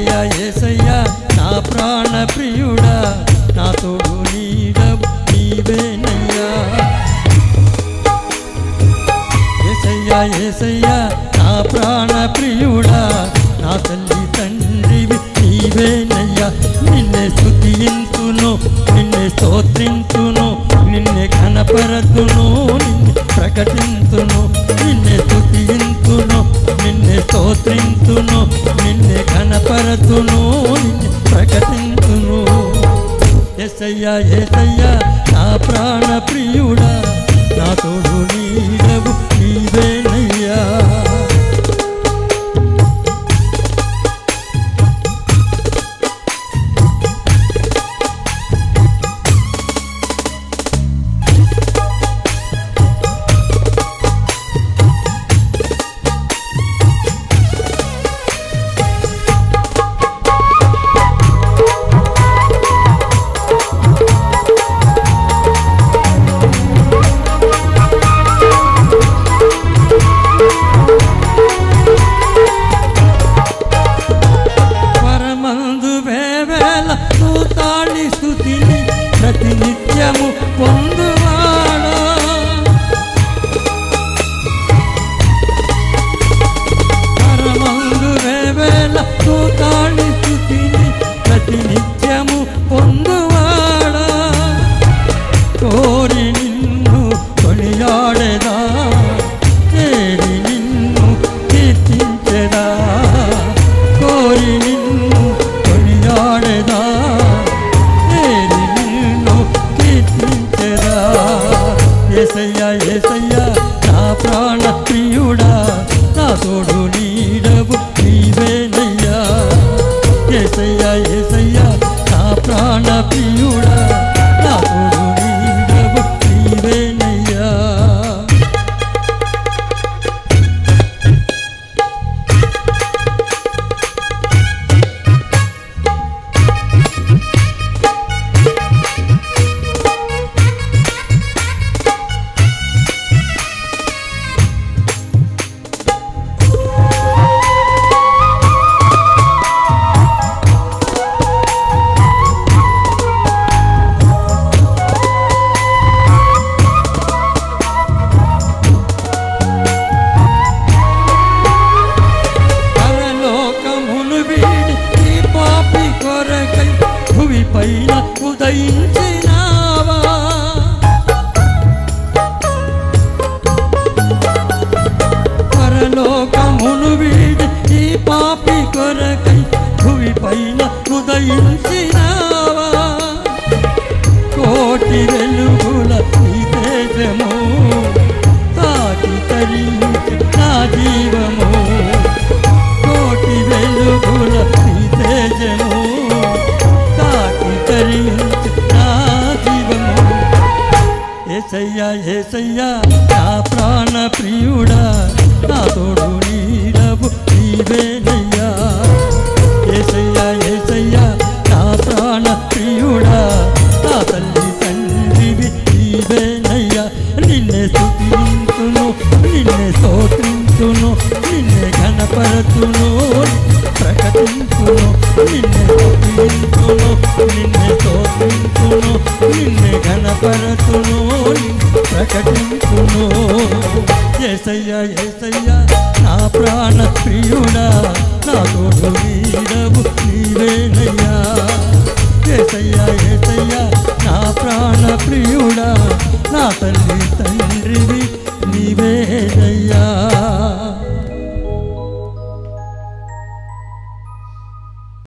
ఏసయ్యా ఏసయ్యా నా ప్రాణ ప్రియుడా నా తోడు నీడ నీవేనయ్యా ఏసయ్యా ఏసయ్యా నా ప్రాణ ప్రియుడా నా తల్లి తండ్రివి నీవేనయ్యా నిన్నే స్తుతింతును నిన్నే స్తోత్రింతును నిన్నే ఘనపరతును నిన్నే ప్రకటింతును నిన్నే స్తుతింతును నిన్నే స్తోత్రింతును నిన్నే ఘనపరతును నిన్నే ప్రకటింతును ఎసయ్యా ఏసయ్యా నా ప్రాణ ప్రియుడా నా తోడు నీడవు నీవేనయ్యా పరమందు వేవేల సూతాళి స్థుతిని ప్రతినిత్యము పొందువాడా పరమందు వేవేల సూతాళి స్థుతిని ప్రతినిత్యము పొందువాడా కోరి నిన్ను కొనియాడేదా చేరి నిన్ను కీర్తించెదా కోరి నిన్ను కొనియాడేదా చేరి నిన్ను కీర్తించెదా ఏసయ్యా ఏసయ్యా నా ప్రాణ ప్రియుడా నా తోడు నీడవు నీవేనయ్యా ఏసయ్యా ఏసయ్యా నా ప్రాణ ప్రియుడా నా తోడు నీడవు నీవేనయ్యా పరలోకమును వీడి ఈ పాపి కొరకై భువి పైన ఉదయించినావా పరలోకమును వీడి ఈ పాపి కొరకై భువి పైన ఉదయించినావా కోటి వెలుగుల ఈ తేజము తాకి తరించి నా జీవము కోటి వెలుగుల ఈ తేజము తాకి తరించి నా జీవము ఏసయ్యా ఏసయ్యా నా ప్రాణ ప్రియుడా నా తోడు నీడవు నీవేనయ్యా ఏసయ్యా ఏసయ్యా నా ప్రాణ ప్రియుడా నా తల్లి తండ్రివి నీవేనయ్యా నిన్నే స్తుతింతును నిన్నే స్తోత్రింతును నిన్నే ఘనపరతును ప్రకటింతును నిన్నే స్తుతింతును నిన్నే స్తోత్రింతును నిన్నే ఘనపరతును నిన్నే ప్రకటింతును ఏసయ్యా ఏసయ్యా నా ప్రాణ ప్రియుడా నా తోడు నీడవు నీవేనయ్యా ఏసయ్యా ఏసయ్యా నా ప్రాణ ప్రియుడా నా తల్లి